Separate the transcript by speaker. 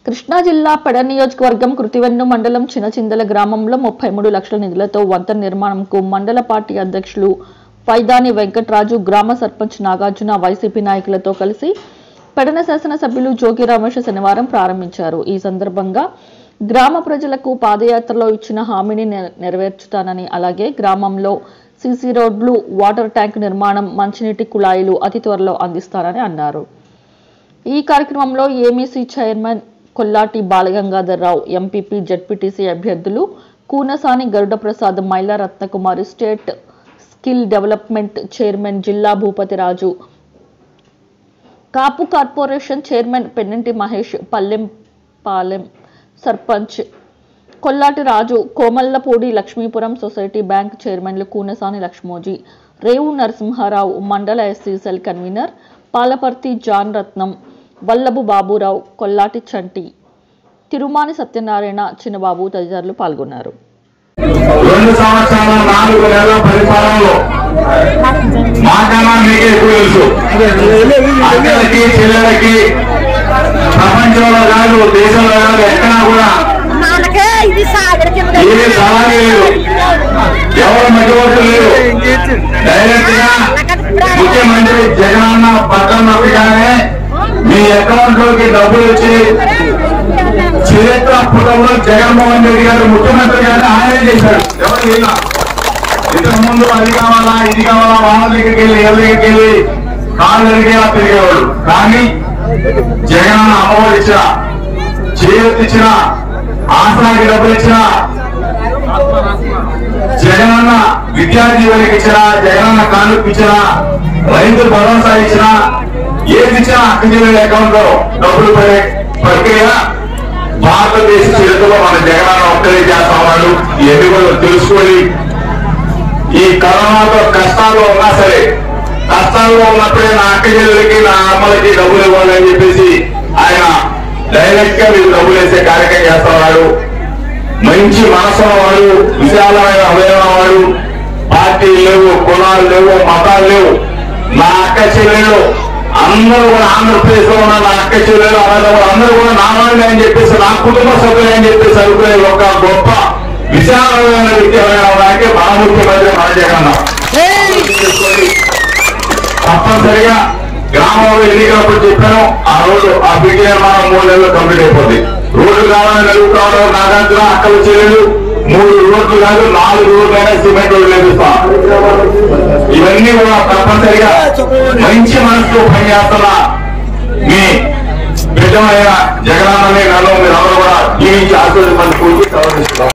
Speaker 1: కృష్ణా జిల్లా పెడ నియోజకవర్గం కృతివెన్ను మండలం చినచిందల గ్రామంలో ముప్పై మూడు లక్షల నిధులతో వంతెన నిర్మాణంకు మండల పార్టీ అధ్యక్షులు పైదాని వెంకట్రాజు గ్రామ సర్పంచ్ నాగార్జున వైసీపీ నాయకులతో కలిసి పెడన శాసనసభ్యులు జోగి రమేష్ శనివారం ప్రారంభించారు ఈ సందర్భంగా గ్రామ ప్రజలకు పాదయాత్రలో ఇచ్చిన హామీని నె- నెరవేర్చుతానని అలాగే గ్రామంలో సీసీ రోడ్లు వాటర్ ట్యాంక్ నిర్మాణం మంచినీటి కుళాయిలు అతి త్వరలో అందిస్తారని అన్నారు ఈ కార్యక్రమంలో AMC chairman Kollati Balagangadhar Rao MPP ZPTC అభ్యర్థులు Koonasani Garuda Prasad Myla Ratnakumari state skill development chairman జిల్లా Bhupathiraju Kapu corporation chairman Penninti Mahesh Pallem Palem sarpanch Kollati Raju Komallapudi Lakshmipuram society bank చైర్మన్లు కూనసాని లక్ష్మోజీ రేవు నరసింహారావు మండల SC cell convener Palaparthi John Ratnam Vallabhu Baburao Kollati Chanti Tirumani Satyanarayana Chinnababu తదితరులు పాల్గొన్నారు
Speaker 2: రెండు సంవత్సరాల నాలుగు నెలల పరిపాలనలో మాకన్నా మీకే ఎక్కువ తెలుసు అక్కలకి చెల్లెలకి ప్రపంచంలో కాదు దేశంలో కాదు ఎక్కడా కూడా
Speaker 3: మనకే ఇది సాగర్ కింద
Speaker 2: ఏమీ సవాలు లేదు ఎవరు మధ్యవర్తులు లేరు డైరెక్ట్ గా ముఖ్యమంత్రి జగనన్న పట్టణం నొక్కగానే మీ అకౌంట్ లోకి డబ్బులు వచ్చి చరిత్ర పుటంలో జగన్మోహన్ రెడ్డి గారు ముఖ్యమంత్రి గారిని ఆయనే చేశారు ఎవరు ఇలా ఇంతకు ముందు అది కావాలా ఇది కావాలా వాళ్ళ దగ్గరికి వెళ్ళి ఎవరి దగ్గరికి వెళ్ళి కాళ్ళు అడిగేలా తిరిగేవాడు కానీ జగన్ అమ్మఒడి ఇచ్చిన చేయొత్తు ఇచ్చిన ఆసనాకి డబ్బులు ఇచ్చిన జగనన్న విద్యార్థి వరకు ఇచ్చిన జగనన్న కానుక ఇచ్చిన రైతు భరోసా ఇచ్చిన ఏది ఇచ్చినా అక్క జిల్లా అకౌంట్ లో డబ్బులు పడే ప్రక్రియ భారతదేశ చరిత్రలో మన జగనన్న ఒక్కడే చేస్తా ఉన్నాడు ఇవన్నీ కూడా తెలుసుకొని ఈ కరోనాతో కష్టాల్లో ఉన్నా సరే కష్టాల్లో ఉన్నప్పుడే నా అక్క చెల్లెలకి నా అమ్మలకి డబ్బులు ఇవ్వాలని చెప్పేసి ఆయన డైరెక్ట్ గా మీకు డబ్బులు వేసే కార్యక్రమం చేస్తా ఉన్నాడు మంచి మనసు వాడు విశాలమైన హృదయం వాడు పార్టీలు లేవు కులాలు లేవు మతాలు లేవు నా అక్క చెల్లెలు అందరూ కూడా ఆంధ్రప్రదేశ్ లో ఉన్న నా అక్క చెల్లెలు అన్నదమ్ములు అందరూ కూడా నా వాళ్ళే అని చెప్పేసి నా కుటుంబ సభ్యులే అని చెప్పేసి అనుకునే ఒక గొప్ప విశాలమైన వ్యక్తి అవడానికి మన ముఖ్యమంత్రి మన జగన్ చేసుకొని తప్పనిసరిగా గ్రామంలో ఎన్నికలప్పుడు చెప్పాను ఆ రోడ్డు ఆ బ్రిడ్జ్ నిర్మాణం మూడు నెలలు కంప్లీట్ అయిపోతుంది రోడ్డు కావాలని అడుగుతాడు నాగార్జున అక్కల చెల్లెలు మూడు రోడ్లు కాదు నాలుగు రోడ్లు అయినా సిమెంట్ రోడ్లు వేపిస్తాం ఇవన్నీ కూడా తప్పనిసరిగా మంచి మనసుతో పనిచేస్తున్న మీ బిడ్డమైన జగనన్నని నన్ను మీరు అందరూ కూడా జీవించి ఆశీర్వదించి పూర్తి